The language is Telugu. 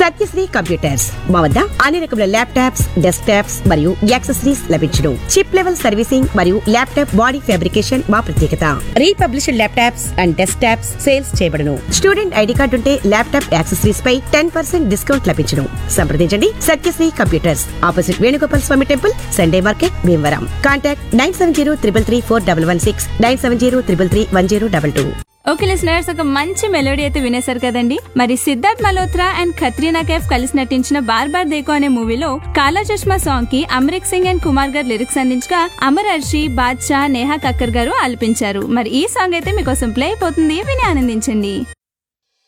సత్యశ్రీ కంప్యూటర్స్ మా వద్ద అన్ని రకముల ల్యాప్టాప్స్ డెస్క్ టాప్స్ మరియు యాక్సెసరీస్ లభించును చిప్ లెవెల్ సర్వీసింగ్ మరియు ల్యాప్టాప్ బాడీ ఫ్యాబ్రికేషన్ మా ప్రత్యేకత republished laptops and desktops sales చేయబడును స్టూడెంట్ ఐడి కార్డు ఉంటే ల్యాప్టాప్ యాక్సెసరీస్ పై టెన్ పర్సెంట్ డిస్కౌంట్ లభించును సంప్రదించండి Satyasri computers opposite Venugopal Swamy temple Sunday market Bhimavaram contact nine seven zero triple three four double one six nine seven zero triple three one zero double two okay listeners ఒక మంచి మెలోడీ అయితే వినేశారు కదండి మరి సిద్ధార్థ్ మల్హోత్రా అండ్ కత్రీనా కైఫ్ కలిసి నటించిన బార్ బార్ దేకో అనే మూవీలో కాలా చష్మా సాంగ్ కి అమరిక్ సింగ్ అండ్ కుమార్ గారు లిరిక్స్ అందించగా అమర్ అర్షి బాద్షా నేహా కక్కర్ గారు ఆలపించారు మరి ఈ సాంగ్ అయితే మీకోసం ప్లే అయిపోతుంది విని ఆనందించండి